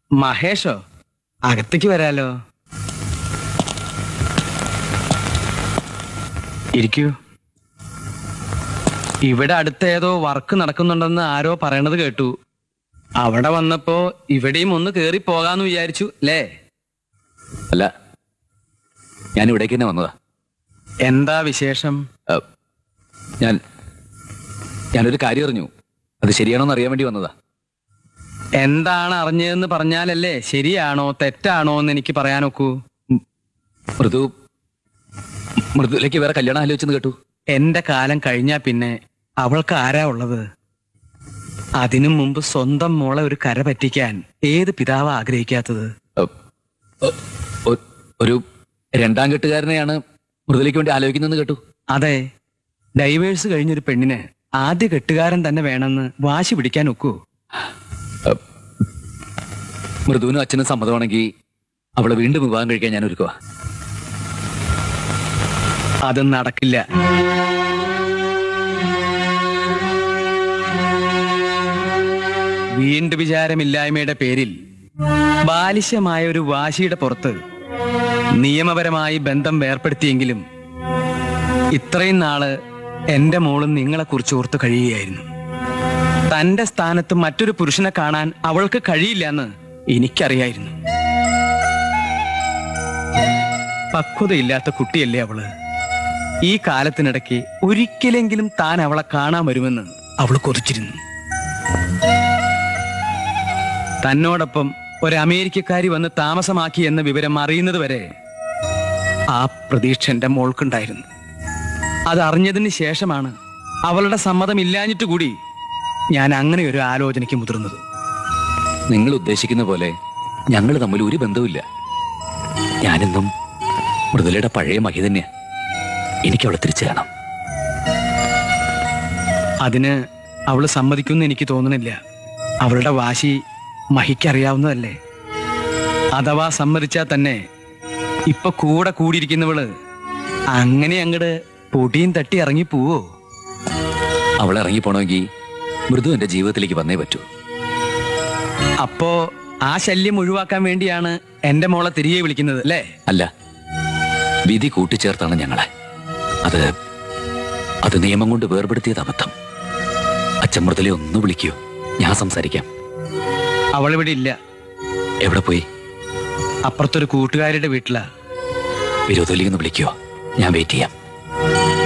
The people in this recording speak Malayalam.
മഹേഷോ അകത്തേക്ക് വരാലോ ഇരിക്കൂ ഇവിടെ അടുത്ത് ഏതോ വർക്ക് നടക്കുന്നുണ്ടെന്ന് ആരോ പറയണത് കേട്ടു അവിടെ വന്നപ്പോ ഇവിടെയും ഒന്ന് കേറി പോകാന്ന് വിചാരിച്ചു അല്ലേ അല്ല ഞാൻ ഇവിടേക്ക് തന്നെ വന്നതാ എന്താ വിശേഷം അഹ്, ഞാൻ ഞാനൊരു കാര്യം അറിഞ്ഞു അത് ശരിയാണോന്ന് അറിയാൻ വേണ്ടി വന്നതാ എന്താണ് അറിഞ്ഞതെന്ന് പറഞ്ഞാലല്ലേ ശരിയാണോ തെറ്റാണോ എന്ന് എനിക്ക് പറയാനൊക്കൂ മൃദു മൃദുലേക്ക് വേറെ കല്യാണം ആലോചിച്ചെന്ന് കേട്ടു എന്റെ കാലം കഴിഞ്ഞാ പിന്നെ അവൾക്ക് ആരാ ഉള്ളത് അതിനു മുമ്പ് സ്വന്തം മോളെ ഒരു കര പറ്റിക്കാൻ ഏത് പിതാവ് ആഗ്രഹിക്കാത്തത് അഹ്, ഒ- ഒ- ഒരു രണ്ടാം കെട്ടുകാരനെയാണ് മൃദുലേക്ക് വേണ്ടി ആലോചിക്കുന്നതെന്ന് കേട്ടു അതെ ഡൈവേഴ്സ് കഴിഞ്ഞൊരു പെണ്ണിന് ആദ്യ കെട്ടുകാരൻ തന്നെ വേണമെന്ന് വാശി പിടിക്കാൻ ഒക്കൂ മൃദുവിനും അച്ഛനും സമ്മതമാണെങ്കിൽ അവളെ വീണ്ടും വിവാഹം കഴിക്കാൻ ഞാൻ ഒരുക്കുക അത് നടക്കില്ല വീണ്ടു വിചാരമില്ലായ്മയുടെ പേരിൽ ബാലിശമായ ഒരു വാശിയുടെ പുറത്ത് നിയമപരമായി ബന്ധം വേർപ്പെടുത്തിയെങ്കിലും ഇത്രയും നാള് എന്റെ മോളും നിങ്ങളെ കുറിച്ച് ഓർത്ത് കഴിയുകയായിരുന്നു തന്റെ സ്ഥാനത്ത് മറ്റൊരു പുരുഷനെ കാണാൻ അവൾക്ക് കഴിയില്ല എന്ന് എനിക്കറിയായിരുന്നു പക്വതയില്ലാത്ത കുട്ടിയല്ലേ അവള് ഈ കാലത്തിനിടയ്ക്ക് ഒരിക്കലെങ്കിലും താൻ അവളെ കാണാൻ വരുമെന്ന് അവൾ കൊതിച്ചിരുന്നു തന്നോടൊപ്പം ഒരു അമേരിക്കക്കാരി വന്ന് താമസമാക്കി എന്ന വിവരം അറിയുന്നത് വരെ ആ പ്രതീക്ഷ എന്റെ മോൾക്കുണ്ടായിരുന്നു അത് അറിഞ്ഞതിന് ശേഷമാണ് അവളുടെ സമ്മതമില്ലാഞ്ഞിട്ട് കൂടി ഞാൻ അങ്ങനെ ഒരു ആലോചനയ്ക്ക് മുതിർന്നത് നിങ്ങൾ ഉദ്ദേശിക്കുന്ന പോലെ ഞങ്ങൾ തമ്മിൽ ഒരു ബന്ധവുമില്ല ഞാനെന്നും മൃദുലയുടെ പഴയ മഹി തന്നെയാ എനിക്ക് അവളെ തിരിച്ചു കാണാം അതിന് അവൾ സമ്മതിക്കുമെന്ന് എനിക്ക് തോന്നുന്നില്ല അവളുടെ വാശി മഹിക്കറിയാവുന്നതല്ലേ അഥവാ സമ്മതിച്ചാൽ തന്നെ ഇപ്പൊ കൂടെ കൂടിയിരിക്കുന്നവള് അങ്ങനെ അങ്ങട് പൊടിയും തട്ടി ഇറങ്ങി പോവോ അവൾ ഇറങ്ങിപ്പോണമെങ്കിൽ മൃദു എന്റെ ജീവിതത്തിലേക്ക് വന്നേ പറ്റൂ അപ്പോ ആ ശല്യം ഒഴിവാക്കാൻ വേണ്ടിയാണ് എന്റെ മോളെ തിരികെ വിളിക്കുന്നത് അല്ലേ അല്ല വിധി കൂട്ടിച്ചേർത്താണ് ഞങ്ങളെ അത് അത് നിയമം കൊണ്ട് വേർപെടുത്തിയത് അബദ്ധം അച്ഛൻ മൃദുലെ ഒന്ന് വിളിക്കൂ ഞാൻ സംസാരിക്കാം അവൾ ഇവിടെ ഇല്ല എവിടെ പോയി അപ്പുറത്തൊരു കൂട്ടുകാരുടെ വീട്ടിലാ വിരോധയിലേക്ക് ഒന്ന് വിളിക്കോ ഞാൻ വെയിറ്റ് ചെയ്യാം